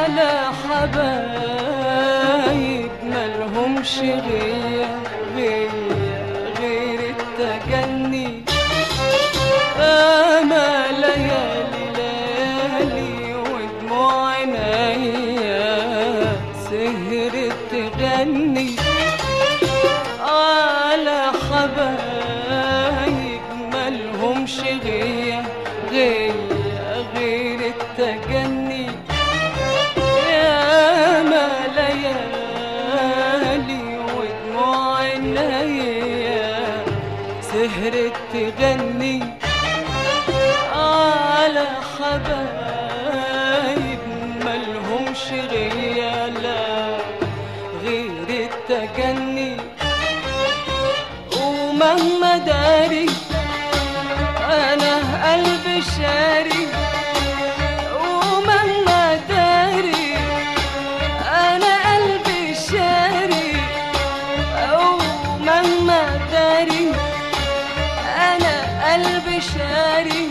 على حبايب ملهمش غير غير غير التجني أما ليالي ليالي ودموع عينيا سهرت تغني على حبايب ملهمش غير غير غير التجني يا ما ليالي ودموع عينيا سهرت تغني على حبايب ملهمش غيالا غير التجني ومهما داري انا قلبي شاري ومهما داري انا قلبي شاري ومهما داري انا قلبي شاري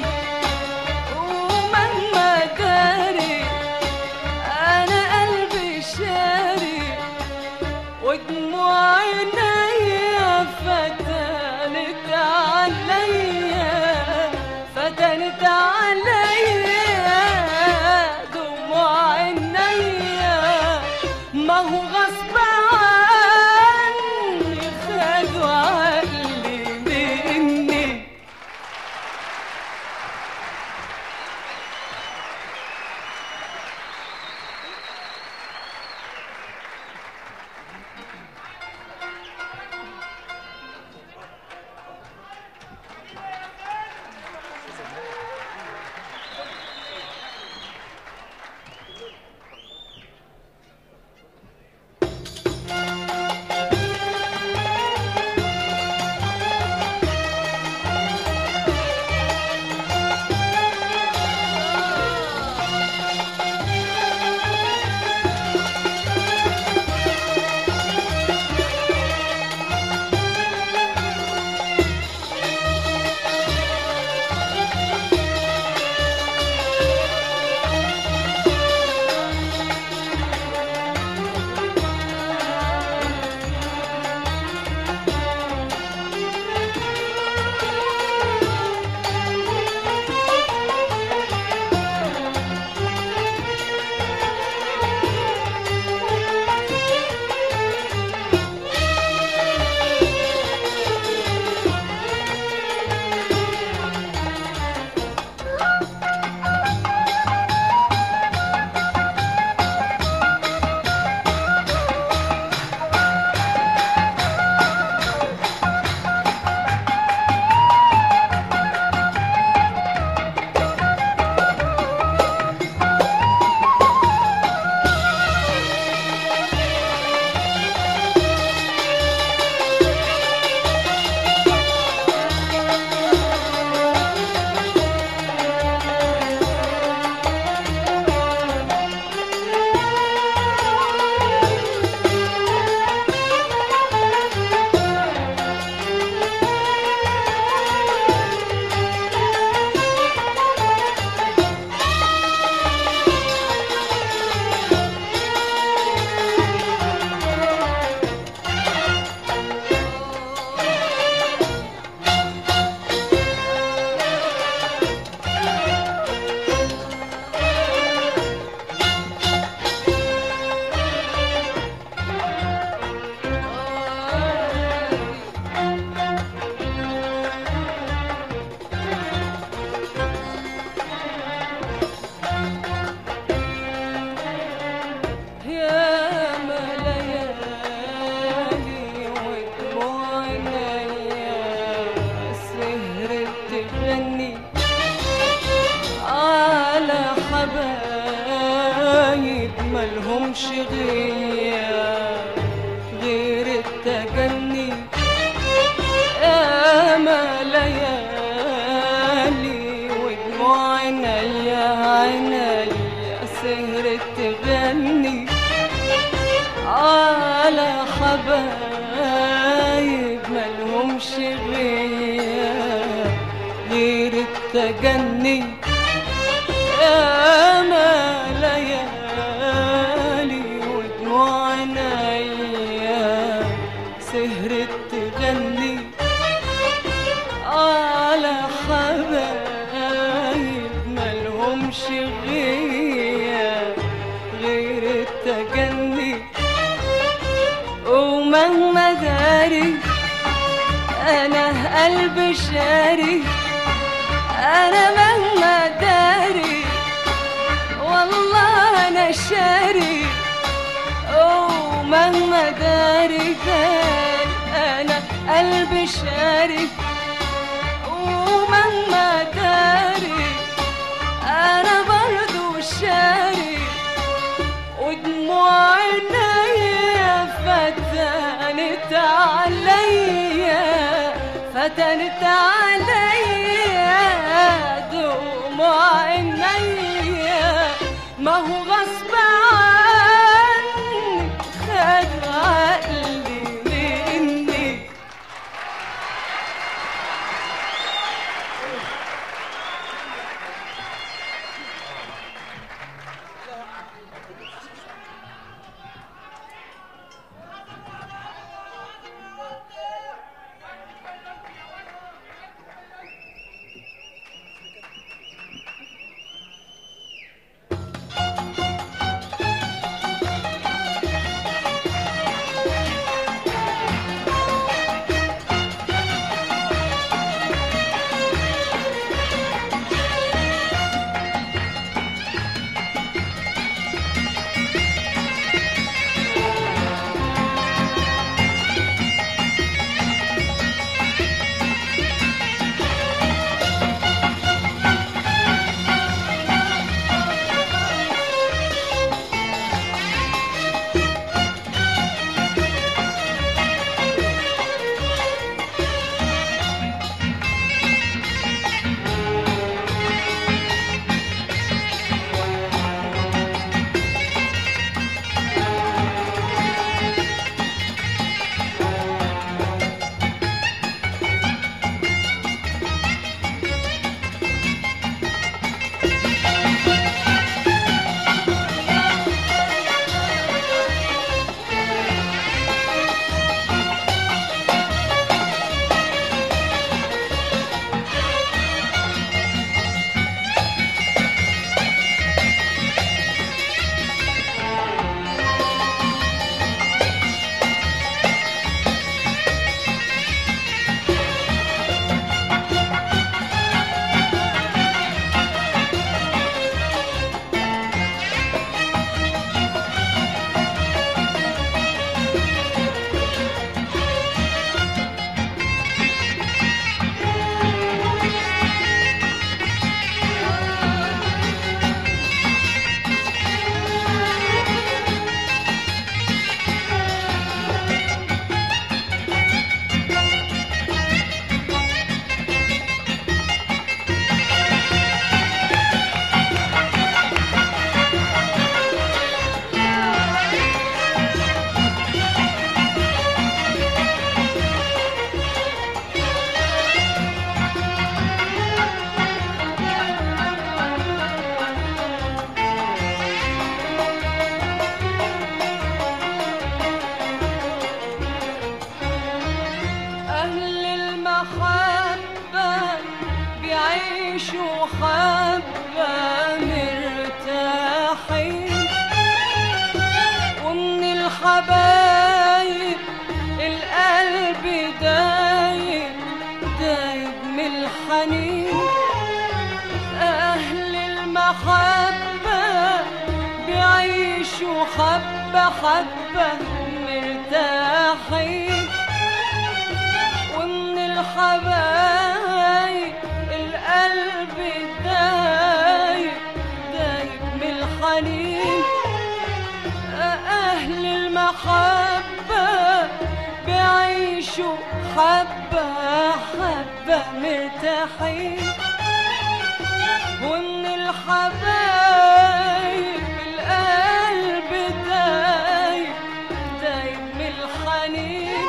ومهما داري انا قلبي شاري ودموع عينيا فتنت عليا فتنت عليا دموع عينيا ما هو غصب عني خدوا عقلي مني يا ما ليالي ودموع عينيا سهرت تغني على حبايب ملهمش غير غير التجني يا ما ليالي ودموع عينيا عينيا سهرت تغني على حبايب ملهمش غير غير التجني يا ما ليالي داري انا قلبي شاري انا مهما داري والله انا شاري اوه مهما داري داري انا قلبي شاري ومهما داري انا برضو شاري ودموع عينيا فتنت عليا فتنت عليا دموع عينيا ما هو غصب عني خد عقلي مني أهل المحبة بيعيشوا حبة مرتاحين ومن الحبايب القلب دايب دايب من الحنين أهل المحبة بيعيشوا حبة حبة مرتاحين ومن الحبايب القلب دايب دايب من الحنين أهل المحبة بيعيشوا حبة حبة مرتاحين ومن الحبايب القلب دايب دايب من الحنين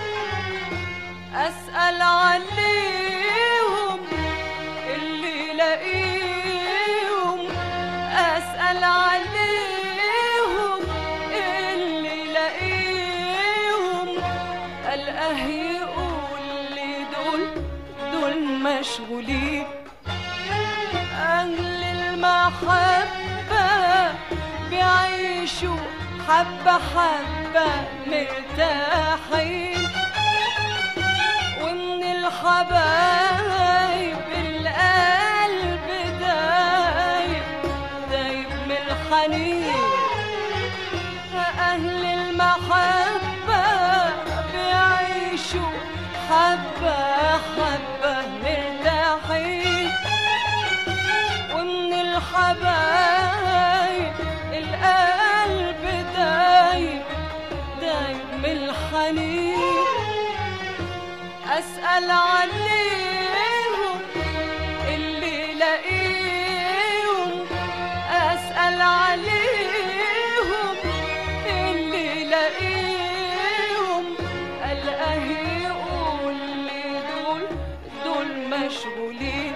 أسأل عليهم اللي لاقيهم أسأل عليهم اللي لاقيهم ألقاه يقول لي دول دول مشغولين أهل المحبة بيعيشوا حبة حبة مرتاحين الحبايب القلب دايب دايب من الحنين أهل المحبة بيعيشوا حبة حبة مرتاحين ومن الحبايب القلب دايب دايب من الحنين أسأل عليهم اللي لاقيهم أسأل عليهم اللي لاقيهم ألقاه يقول لي دول دول مشغولين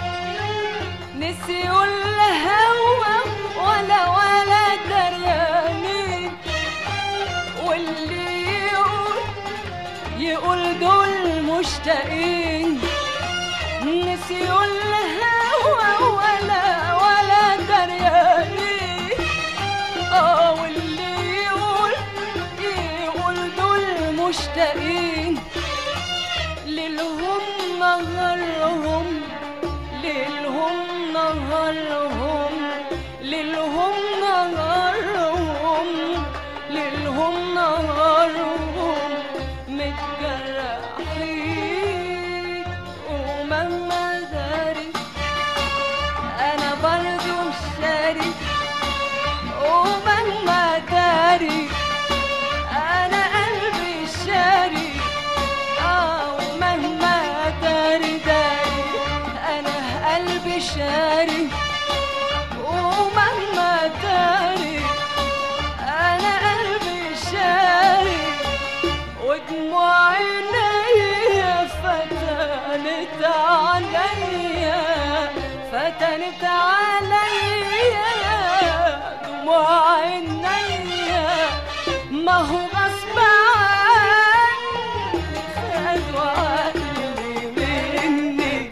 نسيوا الهوى ولا ولا دريانين واللي يقول يقول دول مشتاقين نسيوا الهوى ولا ولا دريانين اه واللي يقول يقول دول مشتاقين ليلهم نهارهم ليلهم نهارهم ليلهم نهارهم ليلهم نهارهم متجرحين ومهما داري انا برضو مش شاري ومهما داري انا قلبي شاري اه ومهما داري داري انا قلبي شاري ومهما داري انا قلبي شاري ودموع عينيا فتنت عليا فتنت عليا دموع عينيا ما هو غصب عني خدوا عقلي مني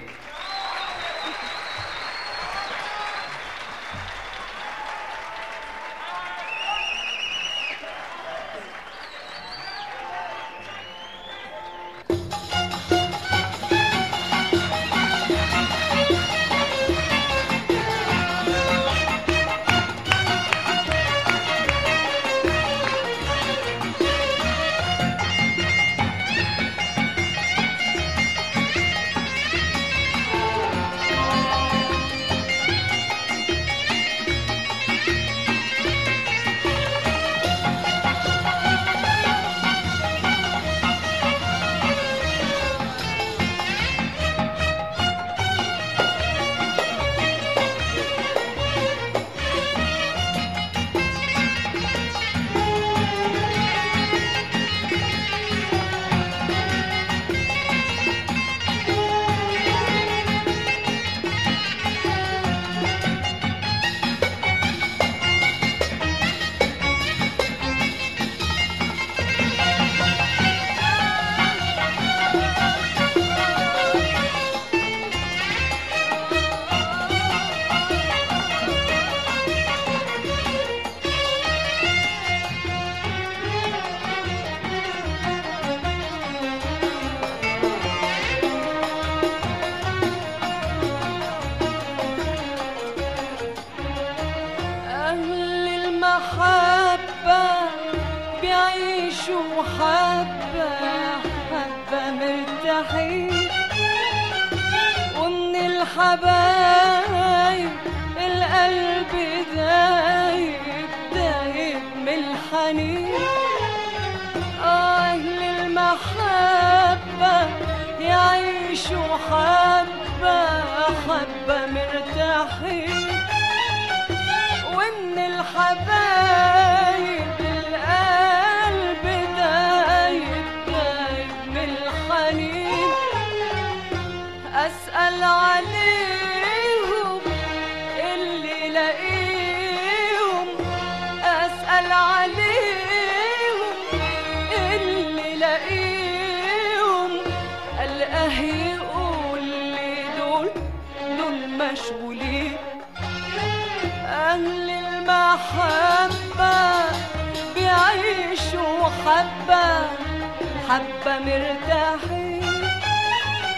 أهل المحبة بيعيشوا حبة حبة مرتاحين ومن الحبايب القلب دايب دايب من الحنين أهل المحبة يعيشوا حبة حبة مرتاحين ومن الحبايب القلب دايب دايب من الحنين أسأل عليهم اللي لاقيهم أسأل عليهم اللي لاقيهم ألقاه يقول لي دول دول مشغولين أهل المحبة بيعيشوا حبة حبة مرتاحين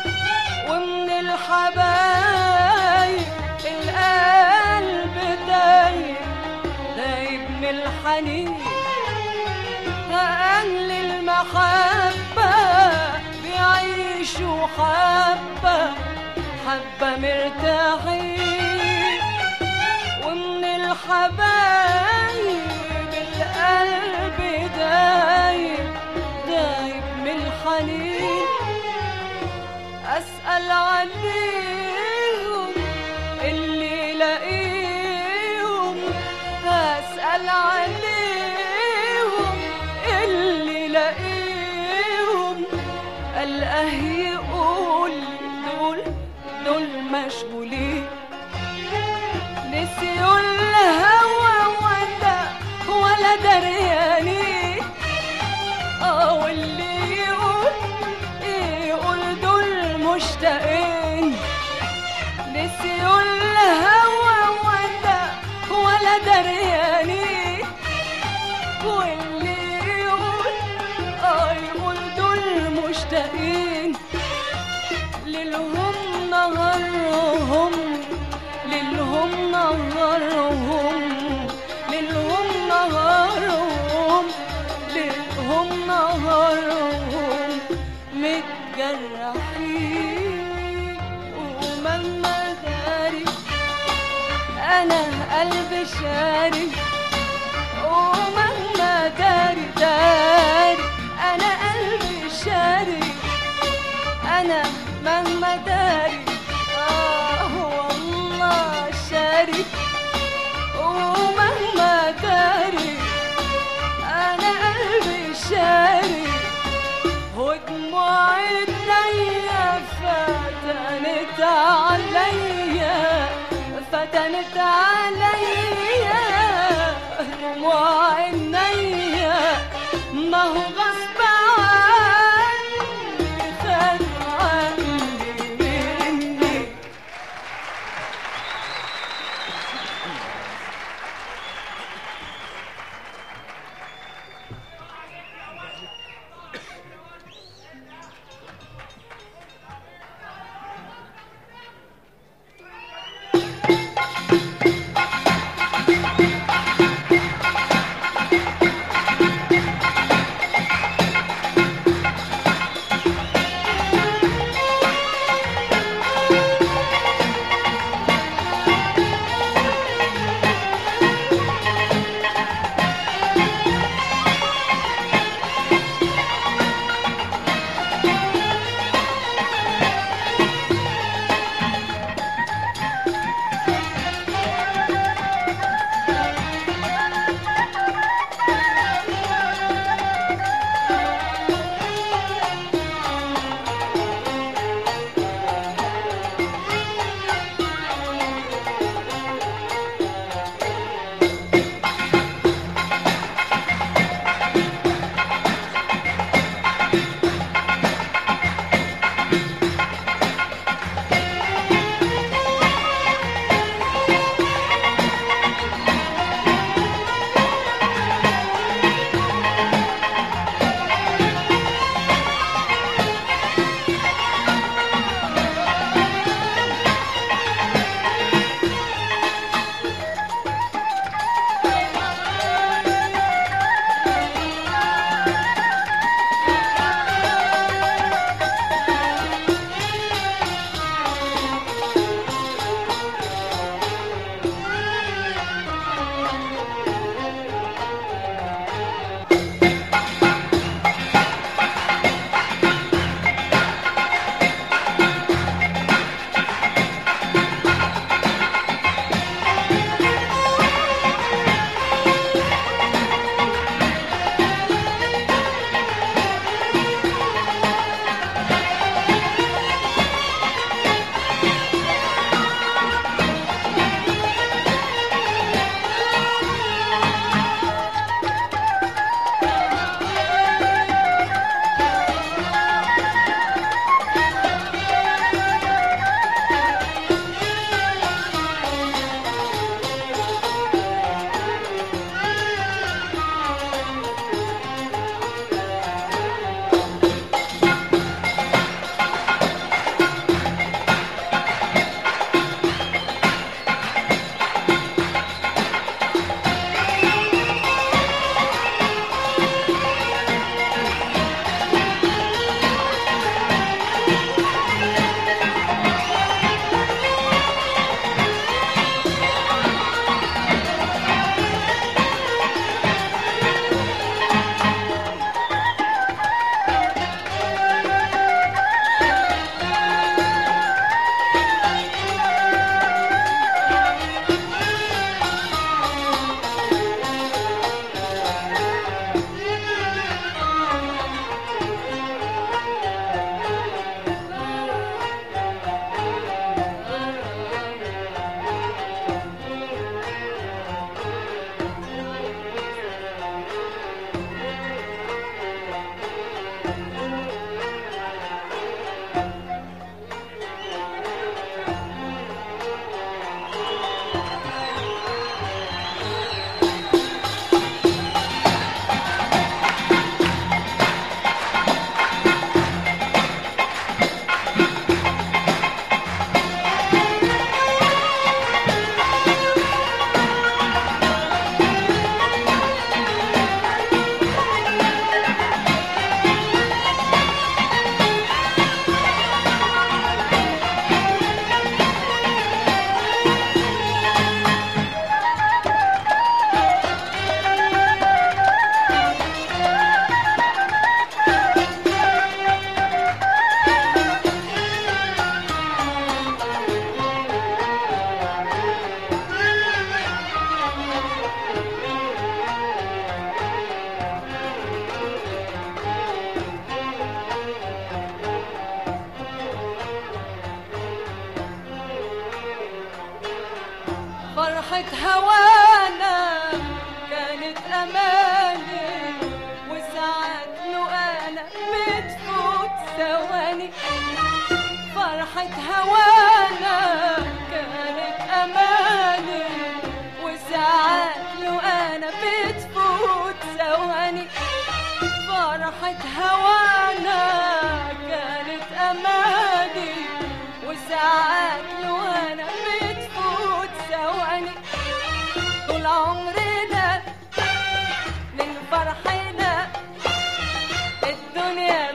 الحبايب القلب دايب دايب من الحنين أهل المحبة بيعيشوا حبة حبة مرتاحين ومن الحبايب القلب دايب دايب من الحنين أسأل عليهم اللي لاقيهم أسأل عليهم اللي لاقيهم ألقاه يقول دول دول مشغولين نسيوا الهوى ولا ولا دريانين اه واللي يقول يقول دول مشتاقين نسيوا الهوى ولا ولا دريانين واللي يقول اه يقول دول مشتاقين ليلهم نهارهم ليلهم نهارهم ليلهم نهارهم ليلهم نهارهم متجرحين ومهما داري انا قلبي شاري ومهما داري داري انا قلبي شاري انا مهما داري اه والله شاري ومهما داري انا قلبي شاري ودموع عينيا فتنت عليا فتنت عليا دموع عينيا ما هو غصب عني خد عقلي مني كانت أماني وساعات له أنا بتفوت ثواني فرحة هوانا كانت أماني وساعات له أنا بتفوت ثواني فرحة هوانا كانت أماني وساعات له أنا بتفوت ثواني طول عمرنا من فرحنا الدنيا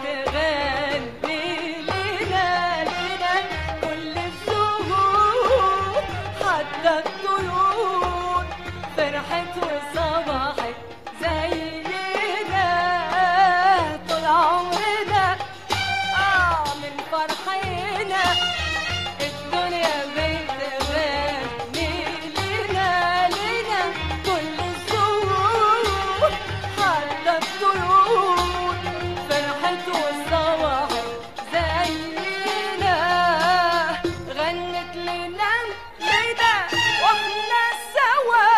بتغني لنا لنا كل الزهور حتى الطيور فرحت وصبحت زينا طول عمرنا آه من فرحنا الدنيا بتغني لنا لنا كل الزهور حتى الطيور فرحت وصبحت زينا غنت لنا ليلى واحنا سوا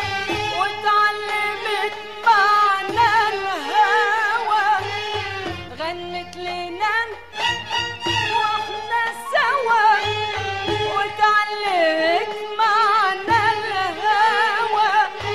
واتعلمت معنا الهوى غنت لنا واحنا سوا واتعلمت معنا الهوى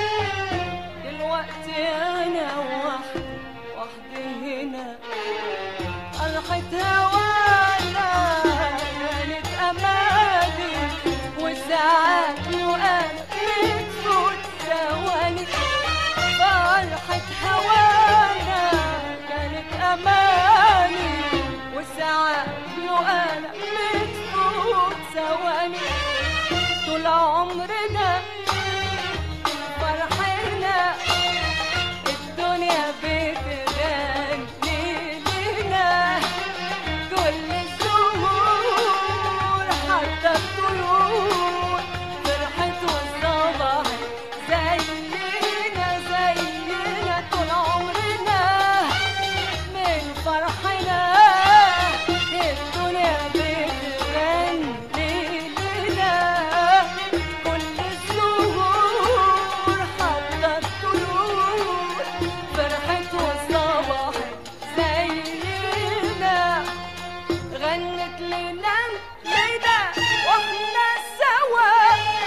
دلوقتي انا وحدي وحدي هنا فرحة هوانا كانت اماني وساعات له انا بتفوت ثواني فرحة هوانا كانت اماني وساعات له انا بتفوت ثواني طول عمرنا فرحنا الدنيا بتغني لنا كل الزهور حتى الطيور فرحت والصباح زينا زينا طول عمرنا من فرحنا الدنيا بتغني لنا كل الزهور حتى الطيور فرحت والصباح زينا غنت لنا ليلى واحنا سوا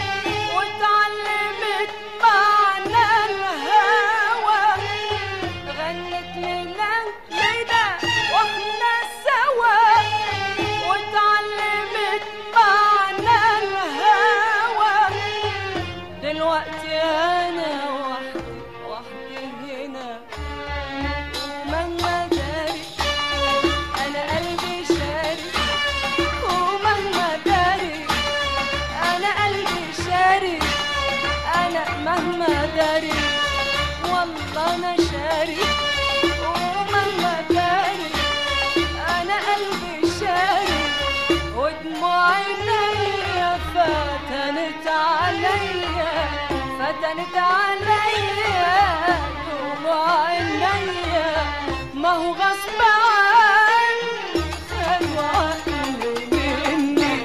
واتعلمت معنا الهوى غنت لنا ليلى واحنا سوا واتعلمت معنا الهوى دلوقتي انا وحدي وحدي هنا ومهما داري انا قلبي شاري ومهما داري انا قلبي شاري انا مهما داري والله انا شاري ومهما داري انا قلبي شاري ودموع عينيا فتنت عليا فتنت عليا دموع عينيا ما هو غصب عني خدوا عقلي مني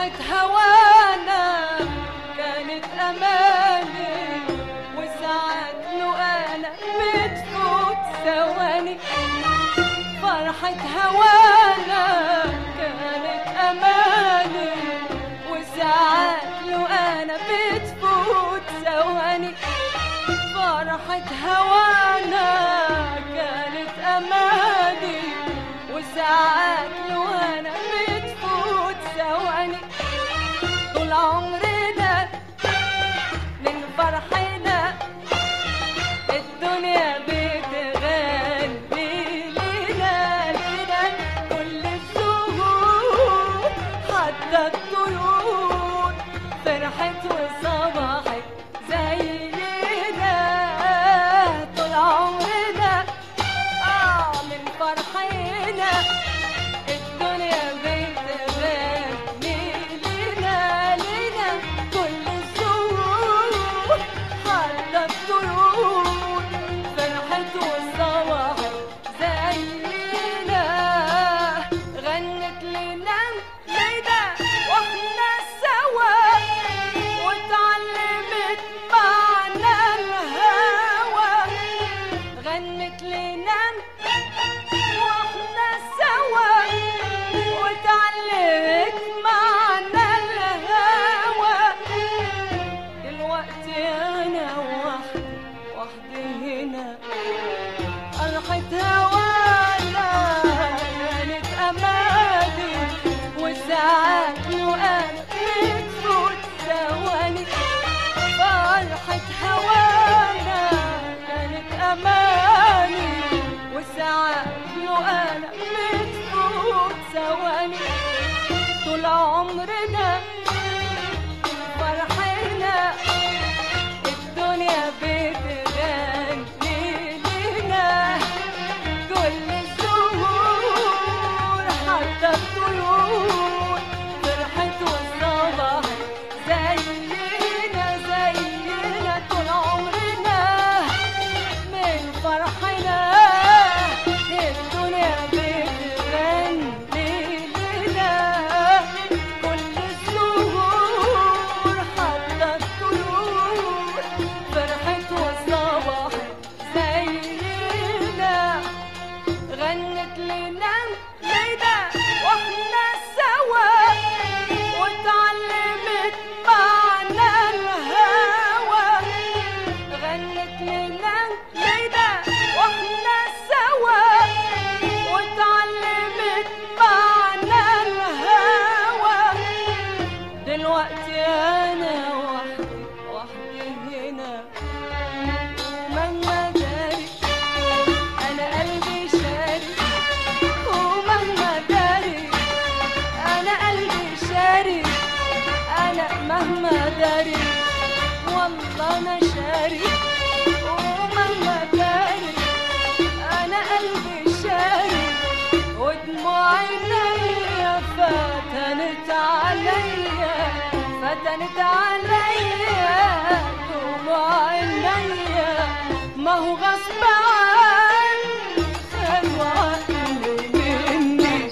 فرحة هوانا كانت أماني وساعات له أنا بتفوت ثواني فرحة هوانا كانت أماني وساعات له أنا بتفوت ثواني فرحة هوانا كانت أماني وساعات له أنا بتفوت ثواني طول عمرنا من فرحنا الدنيا بتغني لنا لنا كل الزهور حتى الطيور فرحت وصبحت زينا طول عمرنا آه من فرحنا الدنيا بتغني لنا لنا كل الزهور حتى الطيور فرحت وصبحت زينا غنت لنا ليلى واحنا سوا واتعلمت معنا الهوى غنت لنا واحنا سوا واتعلمت معنا الهوى دلوقتي انا وحدي وحدي هنا فرحة هوانا كانت اماني وساعات وانا بتفوت ثواني فرحة هوانا كانت اماني وساعات وانا بتفوت ثواني طول عمرنا فرحنا الدنيا بتغني لنا كل الزهور حتى الطيور فرحت والصباح زينا زينا طول عمرنا من فرحنا الدنيا بتغني لنا كل الزهور حتى الطيور فرحت والصباح زينا غنت لنا ليلى واحنا سوا واتعلمت معنا الهوى غنت لنا ليلى واحنا سوا واتعلمت معنا الهوى دلوقتي انا وحدي وحدي هنا ومهما داري انا قلبي شاري ومهما داري انا قلبي شاري انا مهما داري والله انا شاري ومهما داري انا قلبي شاري ودموع عينيا فتنت عليا فتنت عليا دموع عينيا ما هو غصب عني خدوا عقلي مني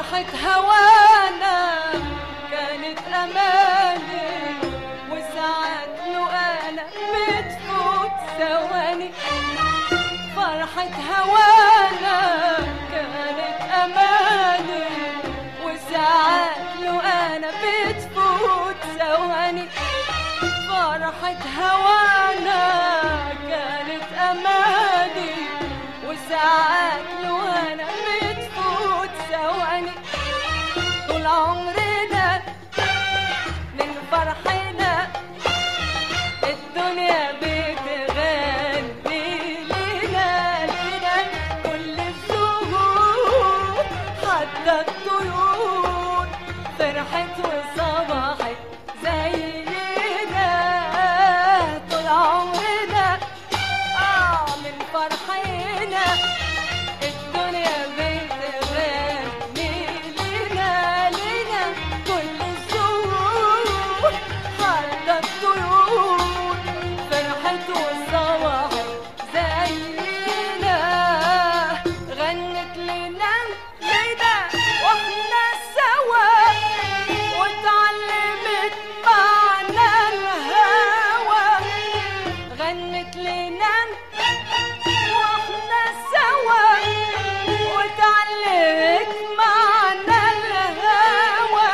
فرحة هوانا كانت أماني وساعات له أنا بتفوت ثواني فرحة هوانا كانت أماني وساعات له أنا بتفوت ثواني فرحة هوانا كانت أماني وساعات له أنا بتفوت ثواني طول عمرنا من فرحنا الدنيا بتغني لنا لنا كل الزهور حتى الطيور فرحت وصبحت زينا طول عمرنا اه من فرحنا الدنيا بتغني لنا لنا كل الزهور حتى الطيور فرحت وصبحت زينا غنت لنا ليلى واحنا سوا واتعلمت معنا الهوى غنت لنا واحنا سوا واتعلمت معنا الهوى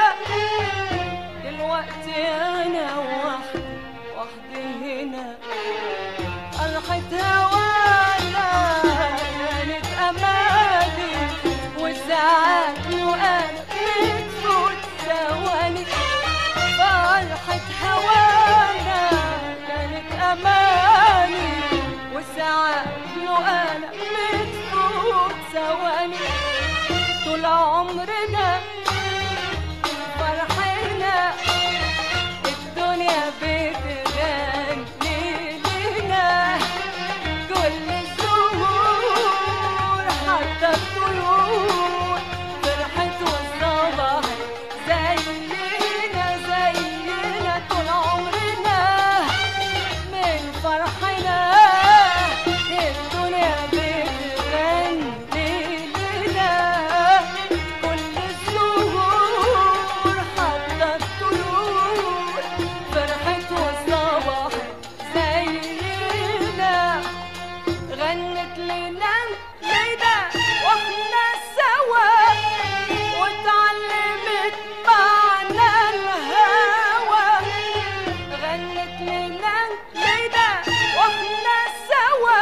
دلوقتي انا وحدي وحدي هنا فرحة هوانا كانت أماني وساعات وأنا بتفوت ثواني فرحة هوانا كانت أماني وساعات وأنا بتفوت ثواني طول عمرنا فرحنا الدنيا بتغني لنا كل الزهور حتى الطيور فرحت والصباح زينا زينا طول عمرنا من فرحنا الدنيا بتغني لنا كل الزهور حتى الطيور فرحت والصباح زينا غنت لنا ليلى واحنا سوا واتعلمت معنا الهوى غنت لنا ليلى واحنا سوا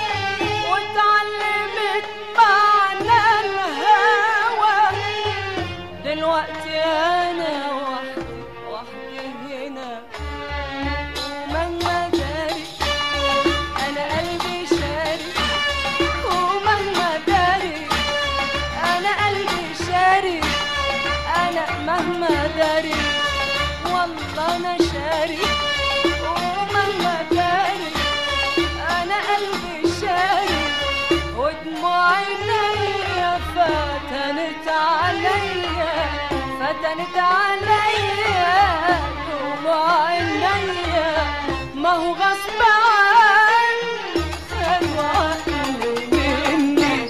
واتعلمت معنا الهوى دلوقتي انا وحدي وحدي هنا ومهما داري انا قلبي شاري ومهما داري انا قلبي شاري انا مهما داري والله انا شاري ومهما داري انا قلبي شاري ودموع عينيا فتنت عليا فتنت عليا دموع عينيا ما هو غصب عني خد وعقلي مني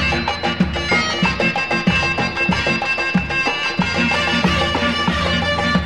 Thank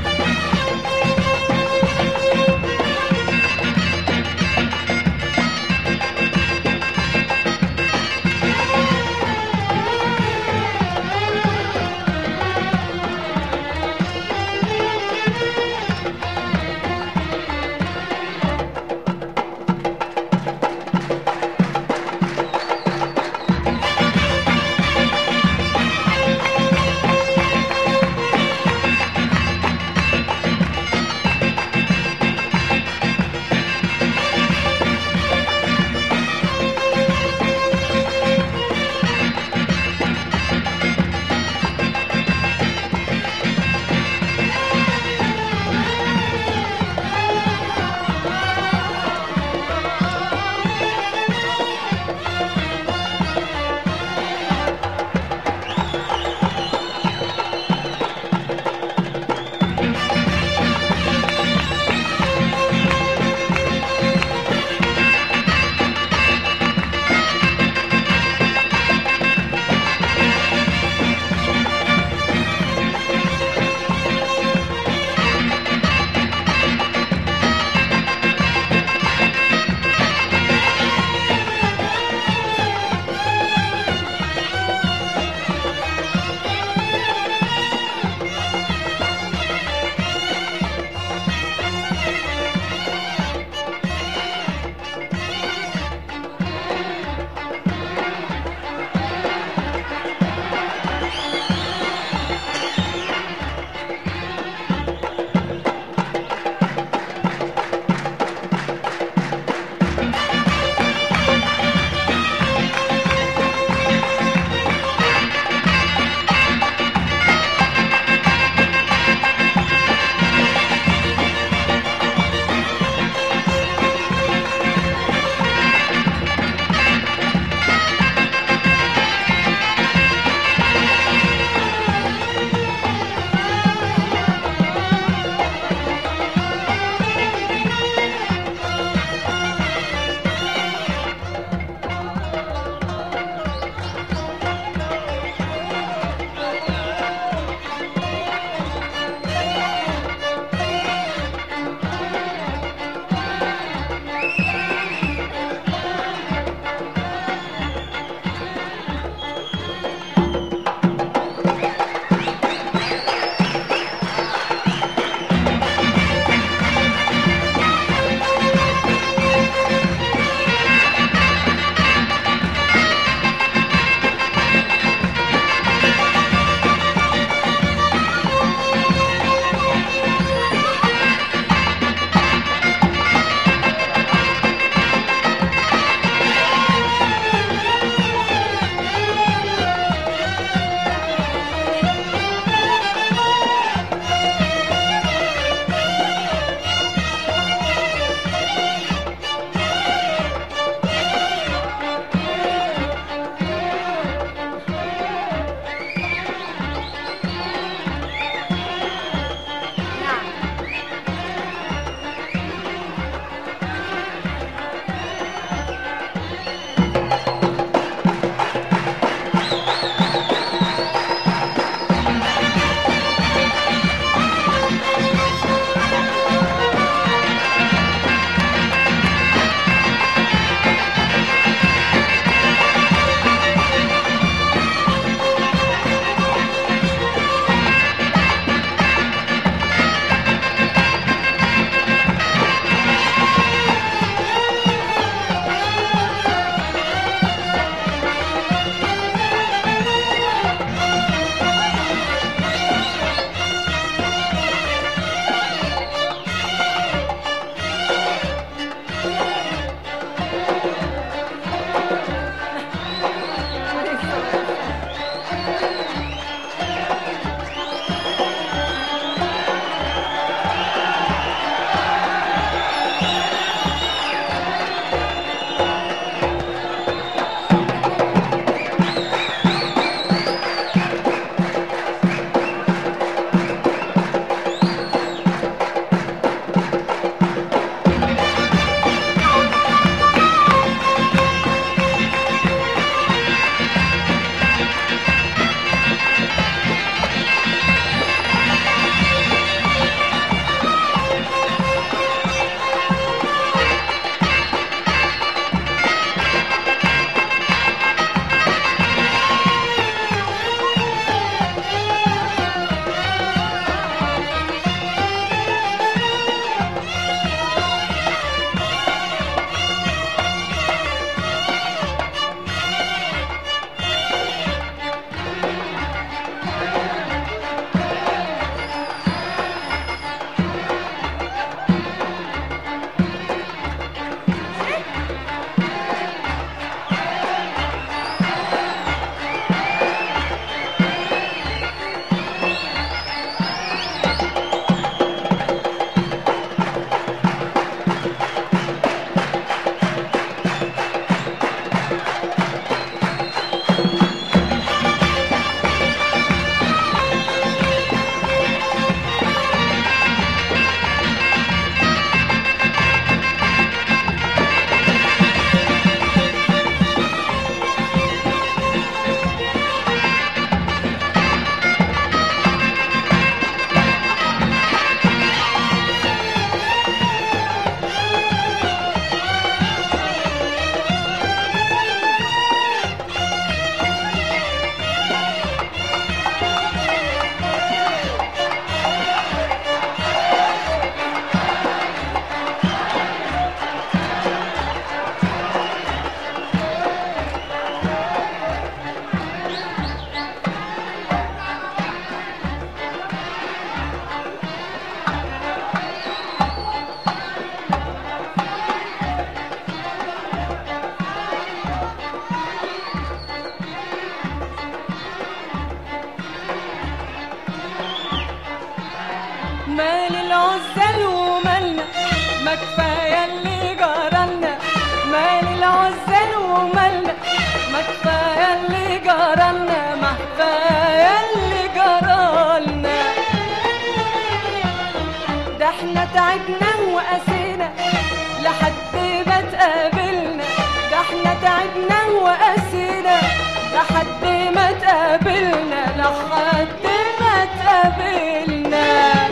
احنا تعبنا وقاسينا لحد ما تقابلنا ده احنا تعبنا وقاسينا لحد ما تقابلنا لحد ما تقابلنا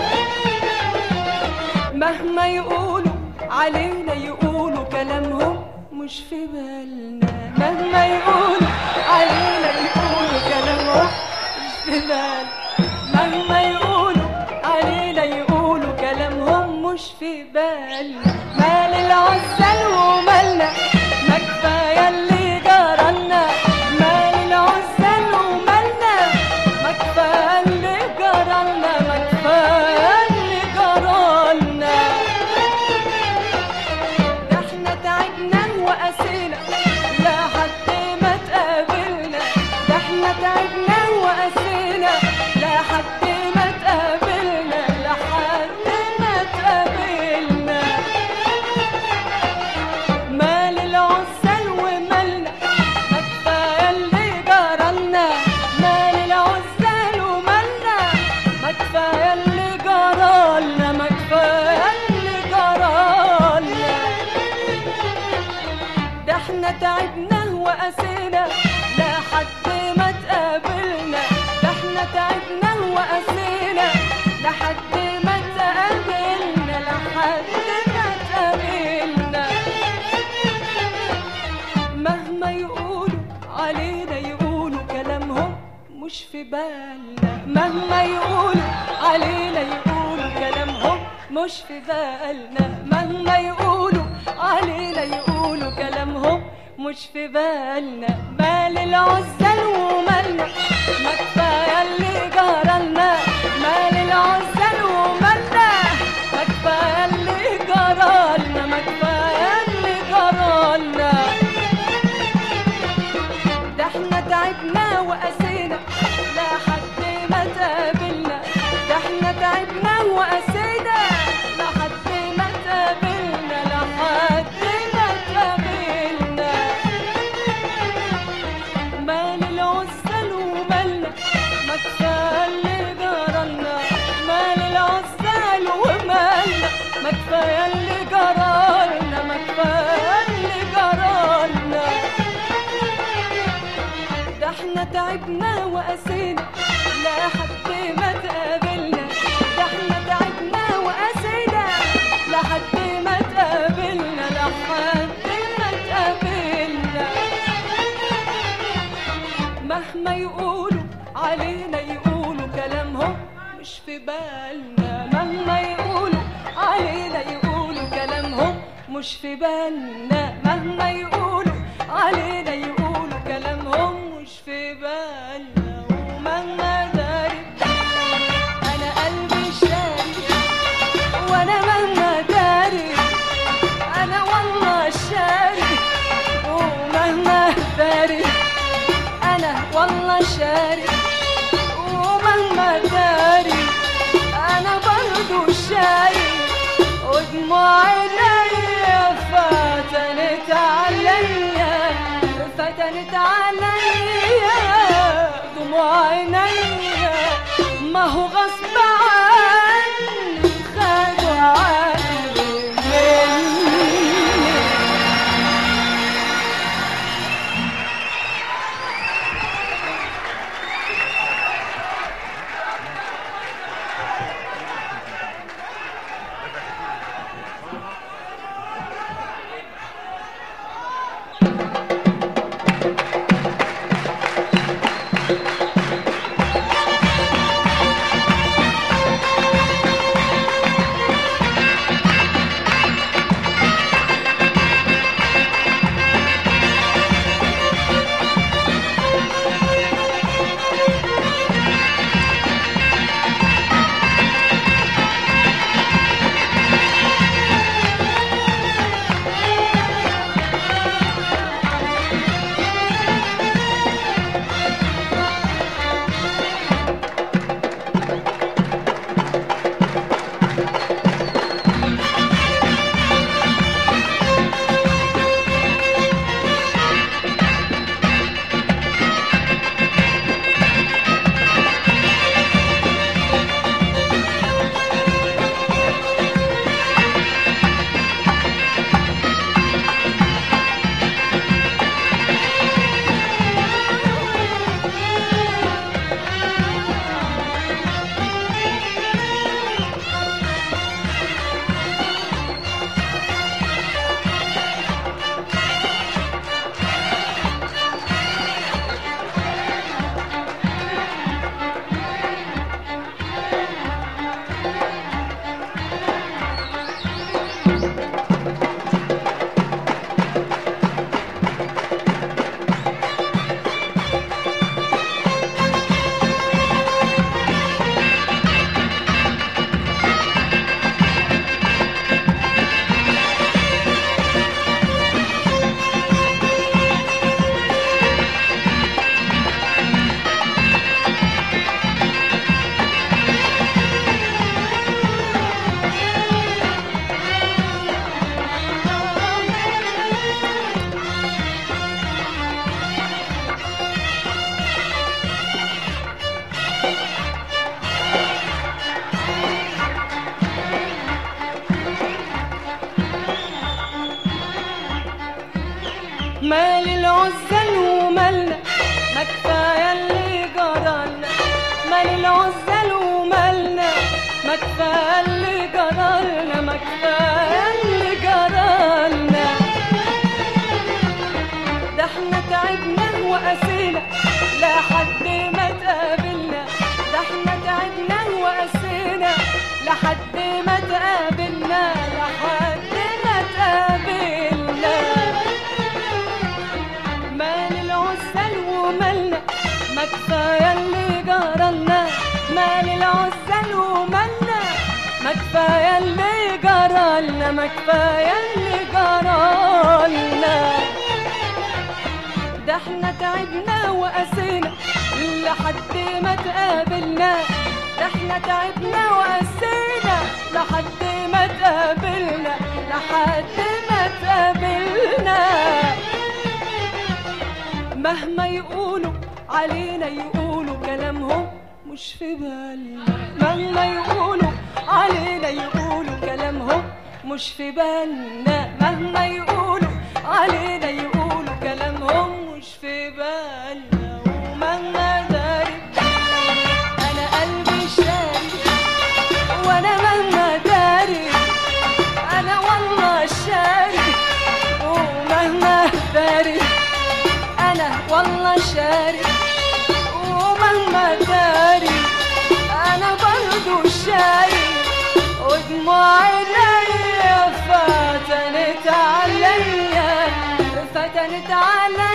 مهما يقولوا علينا يقولوا كلامهم مش في بالنا مهما يقولوا علينا يقولوا كلامهم مش في بالنا مهما يقولوا علينا يقولوا كلامهم مش في بالنا مال العزل ومالنا ما كفايه اللي جرالنا مال العزل ومالنا ما كفايه اللي جرالنا ما كفايه اللي جرالنا ده احنا تعبنا وقاسينا لحد ما تقابلنا ده احنا تعبنا وقاسينا لحد ما تقابلنا لحد ما تقابلنا مال العزل ومالنا ما كفايه اللي جرالنا مال العزل ومالنا ما كفايه اللي جرالنا ما كفايه اللي جرالنا ده احنا تعبنا وقاسينا لحد ما تقابلنا ده احنا تعبنا وقاسينا لحد ما تقابلنا لحد ما تقابلنا مهما يقولوا علينا يقولوا كلامهم مش في بالنا مهما يقولوا علينا يقولوا كلامهم مش في بالنا مهما يقولوا علينا يقولوا كلامهم مش في بالنا مال العزل ومالنا ما كفايه اللي جرالنا مال العزل ومالنا ما كفايه اللي جرالنا ما كفايه اللي جرالنا ده احنا تعبنا وقاسينا لحد ما تقابلنا ده احنا تعبنا وقاسينا لحد ما تقابلنا لحد ما تقابلنا مال العزل ومالنا ما كفايه اللي جرالنا مال العزل ومالنا ما كفايه اللي جرالنا ما كفايه اللي جرالنا ده احنا تعبنا وقاسينا لحد ما تقابلنا ده احنا تعبنا وقاسينا لحد ما تقابلنا لحد ما تقابلنا مهما يقولوا علينا يقولوا كلامهم مش في بالنا مهما يقولوا علينا يقولوا كلامهم مش في بالنا مهما يقولوا علينا يقولوا كلامهم مش في بالنا ومهما داري انا قلبي شاري وانا مهما داري انا والله شاري ومهما داري انا والله شاري ومهما داري انا برضو شاري ودموع عينيا فتنت عليا فتنت عليا دموع عينيا ما هو غصب عني خدوا عني مني Thank مال العزل ومالنا ما كفايه اللي جرالنا مال العزل ومالنا ما كفايه اللي جرالنا ما كفايه اللي جرالنا ده احنا تعبنا وقسينا لحد ما تقابلنا ده احنا تعبنا وقسينا لحد ما تقابلنا لحد ما تقابلنا مال العزل ومالنا ما كفايه اللي جرالنا مال العزل ومالنا ما كفايه اللي جرالنا ما كفايه اللي جرالنا ده احنا تعبنا وقسينا لحد ما تقابلنا ده احنا تعبنا وقسينا لحد ما تقابلنا لحد ما تقابلنا مهما يقولوا علينا يقولوا كلامهم مش في بالنا مهما يقولوا علينا يقولوا كلامهم مش في بالنا مهما يقولوا علينا يقولوا كلامهم مش في بالنا ومهما داري انا قلبي شاري وانا مهما داري انا والله شاري ومهما داري انا والله شاري ومهما داري انا برضو شاري ودموع عينيا فتنت عليا فتنت عليا